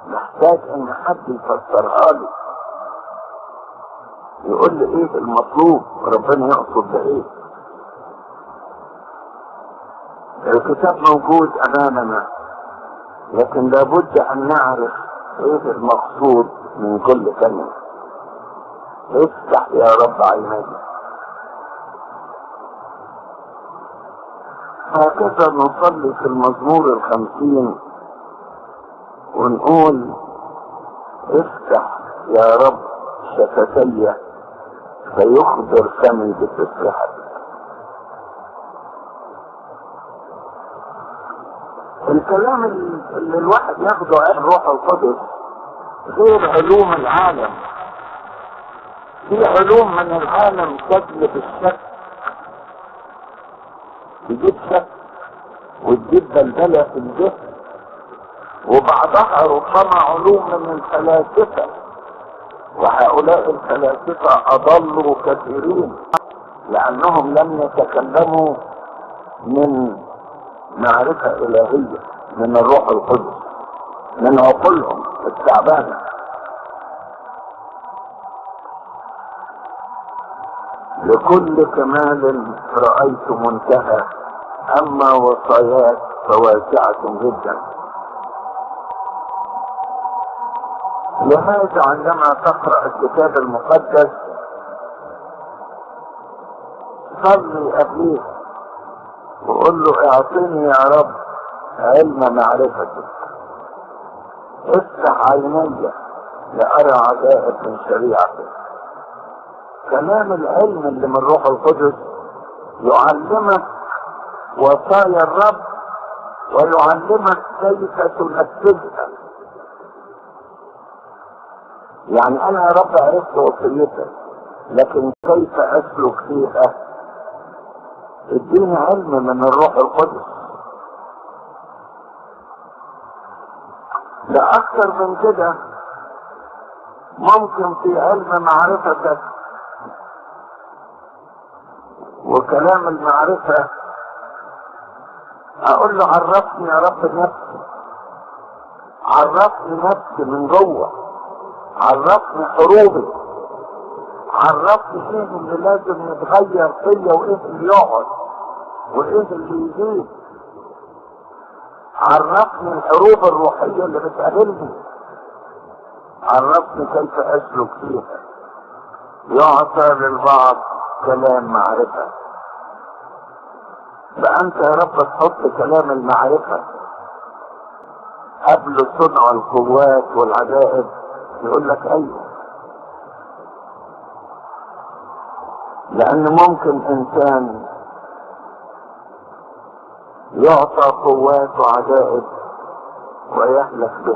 محتاج ان حد يفسرها لي يقول لي ايه المطلوب ربنا يقصد بايه الكتاب موجود امامنا لكن لابد ان نعرف ايه المقصود من كل كلمه افتح يا رب عينيك هكذا نصلي في المزمور الخمسين ونقول افتح يا رب شفتي فيخبر فمي بتسبيحتك الكلام اللي الواحد ياخده عن روح القدس غير علوم العالم في علوم من العالم تجلب الشك تجيب شك وتجيب بلبلة في الجسم وبعضها ربما علوم من الفلاسفة وهؤلاء الفلاسفة أضلوا كثيرين لأنهم لم يتكلموا من معرفة إلهية من الروح القدس من عقولهم التعبانة لكل كمال رأيت منتهى أما وصاياك فواسعة جدا لهذا عندما تقرأ الكتاب المقدس صلي قبليه وقول له اعطني يا رب علم معرفتك افتح عيني لأرى عجائب من شريعتك كلام العلم اللي من روح القدس يعلمك وصايا الرب ويعلمك كيف تنفذها يعني انا يا رب عرفت وصيتك لكن كيف اسلك فيها اديني علم من الروح القدس ده اكثر من كده ممكن في علم معرفتك وكلام المعرفة اقول له عرفني يا رب نفسي عرفني نفسي من جوه عرفني حروبي عرفني ايه اللي لازم يتغير فيا وايه اللي يقعد وايه اللي يزيد عرفني الحروب الروحية اللي بتقابلني عرفني كيف اسلك فيها يعطى للبعض كلام معرفة فأنت يا رب تحط كلام المعرفة قبل صنع القوات والعجائب يقول لك أيوه لأن ممكن إنسان يعطى قوات وعجائب ويهلك به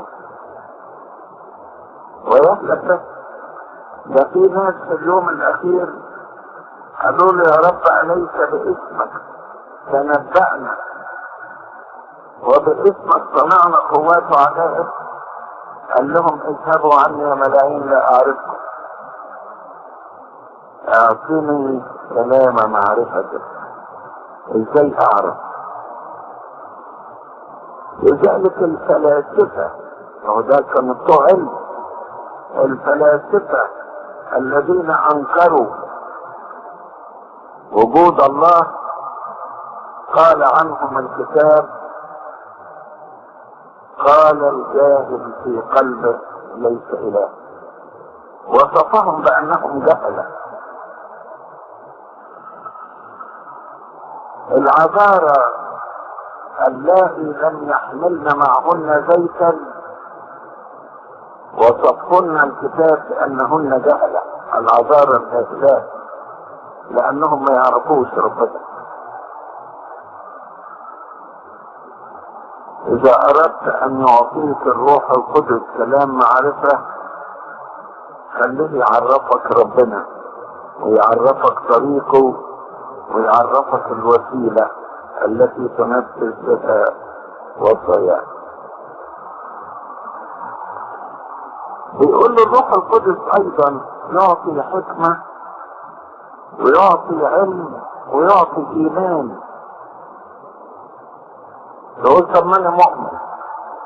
ويهلك به ده في ناس في اليوم الأخير قالوا له يا رب عليك باسمك تنبأنا وباسمك صنعنا قوات وعجائب قال لهم اذهبوا عني يا ملايين لا اعرفكم اعطني كلام معرفتك ازاي اعرف لذلك الفلاسفة وده كان بتوع علم الفلاسفة الذين انكروا وجود الله قال عنهم الكتاب قال الجاهل في قلبه ليس اله وصفهم بانهم جهله العذارى اللائي لم يحملن معهن زيتا وصفهن الكتاب بانهن جهله العذارى الجاهلات لانهم ما يعرفوش ربنا اذا اردت ان يعطيك الروح القدس كلام معرفة خليه يعرفك ربنا ويعرفك طريقه ويعرفك الوسيلة التي تنفذ بها وصاياه بيقول له الروح القدس ايضا يعطي حكمة ويعطي علم ويعطي ايمان تقول طب ما انا مؤمن